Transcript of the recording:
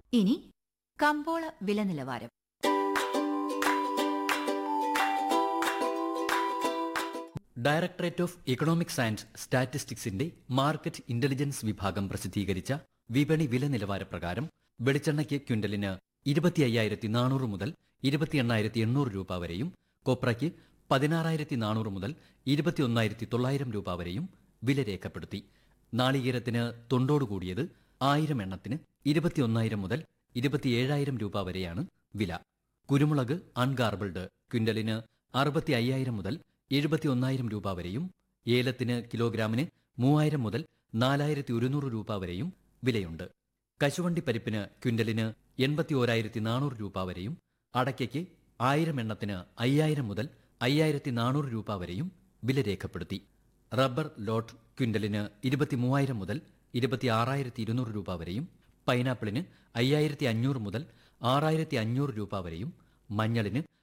ഇനി കമ്പോള വില നിലവാരം ഡയറക്ടറേറ്റ് ഓഫ് ഇക്കണോമിക്സ് ആൻഡ് സ്റ്റാറ്റിസ്റ്റിക്സിന്റെ മാർക്കറ്റ് ഇന്റലിജൻസ് വിഭാഗം പ്രസിദ്ധീകരിച്ച വിപണി വില നിലവാര പ്രകാരം വെളിച്ചെണ്ണയ്ക്ക് ക്വിന്റലിന് ഇരുപത്തി അയ്യായിരത്തി നാനൂറ് മുതൽ ഇരുപത്തി എണ്ണായിരത്തി എണ്ണൂറ് രൂപ വരെയും കൊപ്രയ്ക്ക് പതിനാറായിരത്തി നാനൂറ് മുതൽ ഇരുപത്തി ഒന്നായിരത്തി തൊള്ളായിരം രൂപ വരെയും വില രേഖപ്പെടുത്തി നാളികേരത്തിന് തൊണ്ടോട് കൂടിയത് ആയിരം എണ്ണത്തിന് ഇരുപത്തിയൊന്നായിരം മുതൽ ഇരുപത്തിയേഴായിരം രൂപ വരെയാണ് വില കുരുമുളക് അൺഗാർബിൾഡ് ക്വിന്റലിന് അറുപത്തി അയ്യായിരം മുതൽ എഴുപത്തി ഒന്നായിരം രൂപ വരെയും ഏലത്തിന് കിലോഗ്രാമിന് മൂവായിരം മുതൽ നാലായിരത്തി ഒരുന്നൂറ് രൂപ വരെയും വിലയുണ്ട് കശുവണ്ടി പരിപ്പിന് ക്വിന്റലിന് എൺപത്തി ഓരായിരത്തി നാനൂറ് രൂപ വരെയും അടയ്ക്കയ്ക്ക് ആയിരം എണ്ണത്തിന് അയ്യായിരം മുതൽ അയ്യായിരത്തി നാനൂറ് രൂപ വരെയും വില രേഖപ്പെടുത്തി റബ്ബർ ലോട്ട് ക്വിന്റലിന് ഇരുപത്തി മൂവായിരം മുതൽ ഇരുപത്തി ആറായിരത്തി ഇരുന്നൂറ് രൂപ വരെയും പൈനാപ്പിളിന് അയ്യായിരത്തി അഞ്ഞൂറ് മുതൽ ആറായിരത്തി അഞ്ഞൂറ് രൂപ വരെയും മഞ്ഞളിന്